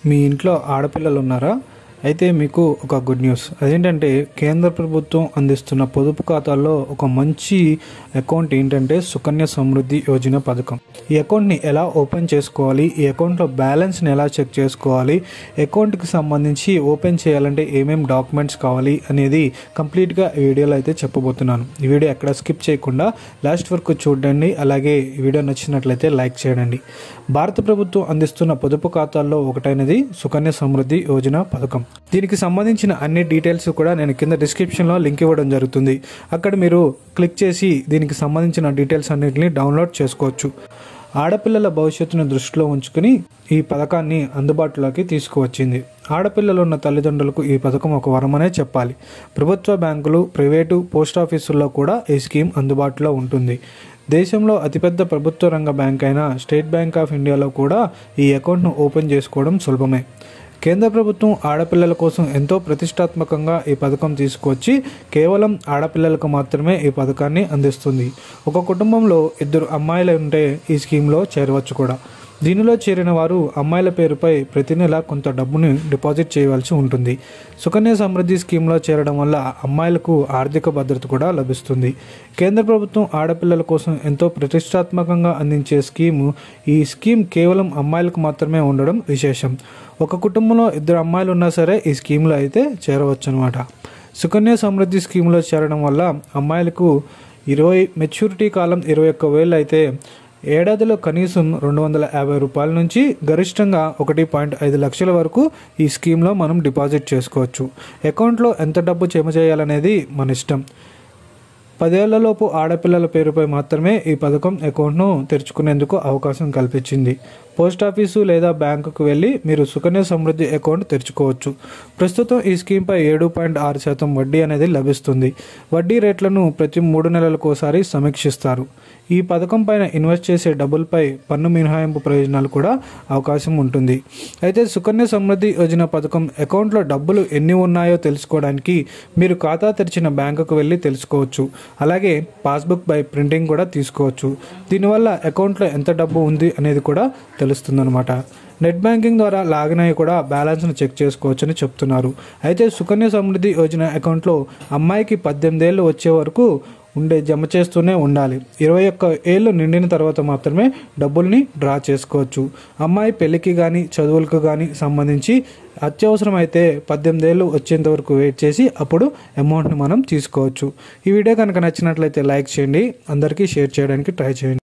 మీ ఇంట్లో ఆడపిల్లలు ఉన్నారా అయితే మీకు ఒక గుడ్ న్యూస్ అదేంటంటే కేంద్ర ప్రభుత్వం అందిస్తున్న పొదుపు ఖాతాల్లో ఒక మంచి అకౌంట్ ఏంటంటే సుకన్య సమృద్ధి యోజన పథకం ఈ అకౌంట్ని ఎలా ఓపెన్ చేసుకోవాలి ఈ అకౌంట్లో బ్యాలెన్స్ని ఎలా చెక్ చేసుకోవాలి అకౌంట్కి సంబంధించి ఓపెన్ చేయాలంటే ఏమేం డాక్యుమెంట్స్ కావాలి అనేది కంప్లీట్గా ఈ వీడియోలో అయితే చెప్పబోతున్నాను ఈ వీడియో ఎక్కడ స్కిప్ చేయకుండా లాస్ట్ వరకు చూడండి అలాగే ఈ వీడియో నచ్చినట్లయితే లైక్ చేయండి భారత ప్రభుత్వం అందిస్తున్న పొదుపు ఖాతాల్లో ఒకటైనది సుకన్య సమృద్ధి యోజన పథకం దీనికి సంబంధించిన అన్ని డీటెయిల్స్ కూడా నేను కింద డిస్క్రిప్షన్లో లింక్ ఇవ్వడం జరుగుతుంది అక్కడ మీరు క్లిక్ చేసి దీనికి సంబంధించిన డీటెయిల్స్ అన్నింటినీ డౌన్లోడ్ చేసుకోవచ్చు ఆడపిల్లల భవిష్యత్తును దృష్టిలో ఉంచుకుని ఈ పథకాన్ని అందుబాటులోకి తీసుకువచ్చింది ఆడపిల్లలు ఉన్న తల్లిదండ్రులకు ఈ పథకం ఒక వరమనే చెప్పాలి ప్రభుత్వ బ్యాంకులు ప్రైవేటు పోస్ట్ ఆఫీసుల్లో కూడా ఈ స్కీమ్ అందుబాటులో ఉంటుంది దేశంలో అతిపెద్ద ప్రభుత్వ రంగ బ్యాంక్ అయిన స్టేట్ బ్యాంక్ ఆఫ్ ఇండియాలో కూడా ఈ అకౌంట్ను ఓపెన్ చేసుకోవడం సులభమే కేంద్ర ప్రభుత్వం ఆడపిల్లల కోసం ఎంతో ప్రతిష్టాత్మకంగా ఈ పథకం తీసుకొచ్చి కేవలం ఆడపిల్లలకు మాత్రమే ఈ పథకాన్ని అందిస్తుంది ఒక కుటుంబంలో ఇద్దరు అమ్మాయిలు ఉంటే ఈ స్కీమ్లో చేరవచ్చు కూడా దీనిలో చేరిన వారు అమ్మాయిల పేరుపై ప్రతి నెల కొంత డబ్బుని డిపాజిట్ చేయవలసి ఉంటుంది సుకన్య సమృద్ధి స్కీమ్లో చేరడం వల్ల అమ్మాయిలకు ఆర్థిక భద్రత కూడా లభిస్తుంది కేంద్ర ప్రభుత్వం ఆడపిల్లల కోసం ఎంతో ప్రతిష్టాత్మకంగా అందించే స్కీము ఈ స్కీమ్ కేవలం అమ్మాయిలకు మాత్రమే ఉండడం విశేషం ఒక కుటుంబంలో ఇద్దరు అమ్మాయిలు ఉన్నా సరే ఈ స్కీమ్లో అయితే చేరవచ్చు అనమాట సుకన్య సమృద్ధి స్కీమ్లో చేరడం వల్ల అమ్మాయిలకు ఇరవై మెచ్యూరిటీ కాలం ఇరవై ఒక్క వేలు అయితే ఏడాదిలో కనీసం రెండు వందల యాభై రూపాయల నుంచి గరిష్టంగా ఒకటి పాయింట్ ఐదు లక్షల వరకు ఈ స్కీమ్లో మనం డిపాజిట్ చేసుకోవచ్చు అకౌంట్లో ఎంత డబ్బు జమ చేయాలనేది మన ఇష్టం పదేళ్లలోపు ఆడపిల్లల పేరుపై మాత్రమే ఈ పథకం అకౌంట్ను తెరుచుకునేందుకు అవకాశం కల్పించింది పోస్ట్ ఆఫీసు లేదా బ్యాంకుకు వెళ్ళి మీరు సుకన్య సమృద్ధి అకౌంట్ తెరుచుకోవచ్చు ప్రస్తుతం ఈ స్కీమ్పై ఏడు పాయింట్ ఆరు శాతం వడ్డీ అనేది లభిస్తుంది వడ్డీ రేట్లను ప్రతి మూడు నెలలకు ఒకసారి సమీక్షిస్తారు ఈ పథకం పైన ఇన్వెస్ట్ చేసే డబ్బులపై పన్ను మినహాయింపు ప్రయోజనాలు కూడా అవకాశం ఉంటుంది అయితే సుకన్య సమృద్ధి యోజన పథకం అకౌంట్లో డబ్బులు ఎన్ని ఉన్నాయో తెలుసుకోవడానికి మీరు ఖాతా తెరిచిన బ్యాంకుకు వెళ్ళి తెలుసుకోవచ్చు అలాగే పాస్బుక్ బై ప్రింటింగ్ కూడా తీసుకోవచ్చు దీనివల్ల అకౌంట్లో ఎంత డబ్బు ఉంది అనేది కూడా తెలుస్తుందన్నమాట నెట్ బ్యాంకింగ్ ద్వారా లాగిన్ అయ్యి కూడా బ్యాలెన్స్ను చెక్ చేసుకోవచ్చని చెప్తున్నారు అయితే సుకన్య సమృద్ధి యోజన అకౌంట్లో అమ్మాయికి పద్దెనిమిది ఏళ్ళు వచ్చే వరకు ఉండే జమ చేస్తూనే ఉండాలి ఇరవై ఒక్క ఏళ్ళు నిండిన తర్వాత మాత్రమే డబ్బుల్ని డ్రా చేసుకోవచ్చు అమ్మాయి పెళ్లికి కానీ చదువులకు కానీ సంబంధించి అత్యవసరం అయితే పద్దెనిమిది ఏళ్ళు వచ్చేంత వరకు వెయిట్ చేసి అప్పుడు అమౌంట్ని మనం తీసుకోవచ్చు ఈ వీడియో కనుక నచ్చినట్లయితే లైక్ చేయండి అందరికీ షేర్ చేయడానికి ట్రై చేయండి